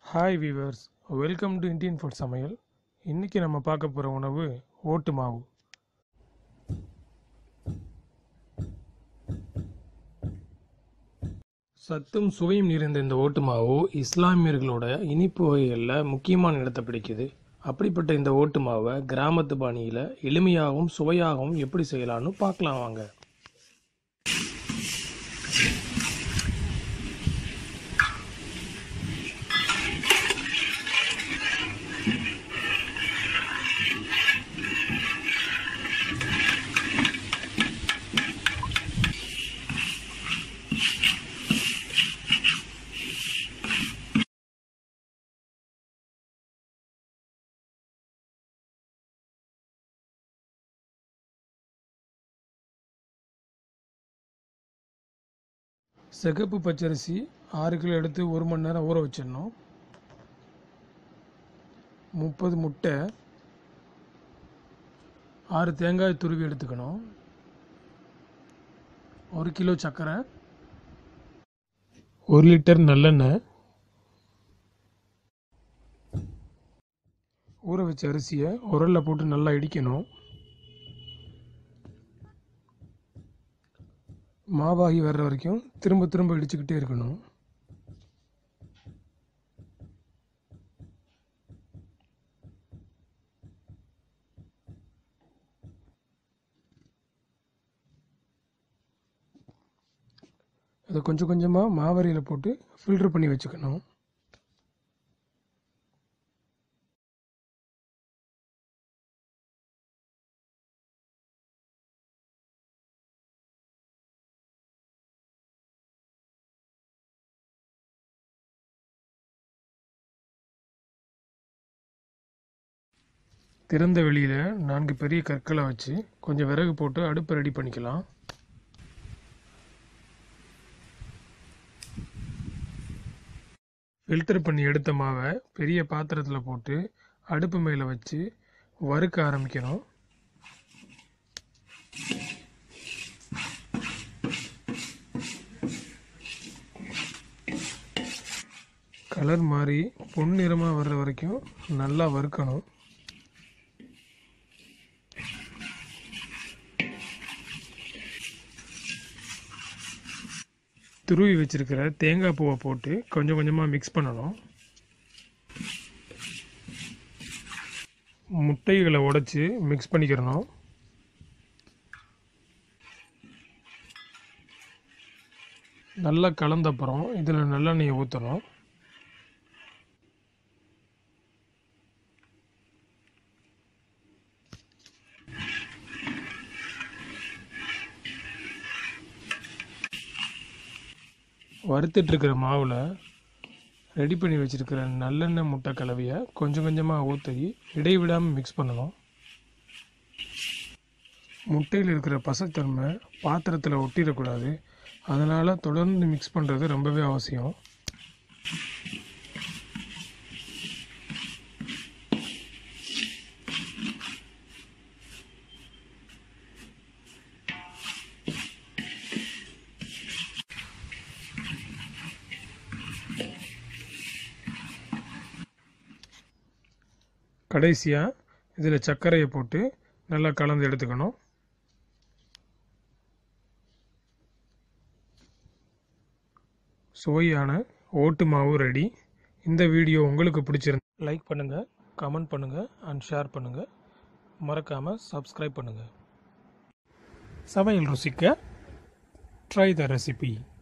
hi viewers welcome to Indian food சமையல் இன்றைக்கி நம்ம பார்க்க போகிற உணவு ஓட்டு மாவு சத்தும் சுவையும் நிறைந்த இந்த ஓட்டு மாவு இஸ்லாமியர்களோட இனிப்பு வகைகளில் முக்கியமான இடத்தை பிடிக்குது அப்படிப்பட்ட இந்த ஓட்டு மாவை கிராமத்து பாணியில் எளிமையாகவும் சுவையாகவும் எப்படி செய்யலாம்னு பார்க்கலாம் வாங்க சிகப்பு பச்சரிசி ஆறு கிலோ எடுத்து ஒரு மணி நேரம் ஊற வச்சிடணும் முப்பது முட்டை ஆறு தேங்காய் துருவி எடுத்துக்கணும் ஒரு கிலோ சர்க்கரை ஒரு லிட்டர் நல்லெண்ணெய் ஊற வச்ச அரிசியை உரலில் போட்டு நல்லா இடிக்கணும் மாவாகி வர்ற வரைக்கும் திரும்ப திரும்ப இடிச்சுக்கிட்டே இருக்கணும் அதை கொஞ்சம் கொஞ்சமாக மாவரியில் போட்டு ஃபில்டர் பண்ணி வச்சுக்கணும் திறந்த வெளியில் நான்கு பெரிய கற்களை வச்சு கொஞ்சம் விறகு போட்டு அடுப்பு ரெடி பண்ணிக்கலாம் ஃபில்டர் பண்ணி எடுத்த மாவை பெரிய பாத்திரத்தில் போட்டு அடுப்பு மேலே வச்சு வறுக்க ஆரம்பிக்கணும் கலர் மாறி பொன்னிறமாக வர்ற வரைக்கும் நல்லா வறுக்கணும் துருவி வச்சிருக்கிற தேங்காய் பூவை போட்டு கொஞ்சம் கொஞ்சமாக மிக்ஸ் பண்ணணும் முட்டைகளை உடைச்சி மிக்ஸ் பண்ணிக்கிறணும் நல்லா கலந்த அப்புறம் இதில் நல்லெண்ணெயை ஊற்றணும் வறுத்துட்டு இருக்கிற மாவில் ரெடி பண்ணி வச்சுருக்கிற நல்லெண்ணெய் முட்டை கலவையை கொஞ்சம் கொஞ்சமாக ஊற்றி இடைவிடாமல் மிக்ஸ் பண்ணணும் முட்டையில் இருக்கிற பசத்தன்மை பாத்திரத்தில் ஒட்டிடக்கூடாது அதனால் தொடர்ந்து மிக்ஸ் பண்ணுறது ரொம்பவே அவசியம் கடைசியாக இதில் சர்க்கரையை போட்டு நல்லா கலந்து எடுத்துக்கணும் சுவையான ஓட்டு மாவு ரெடி இந்த வீடியோ உங்களுக்கு பிடிச்சிருந்தா லைக் பண்ணுங்கள் கமெண்ட் பண்ணுங்கள் அண்ட் ஷேர் பண்ணுங்கள் மறக்காமல் சப்ஸ்கிரைப் பண்ணுங்கள் சமையல் ருசிக்க ட்ரை த ரெசிபி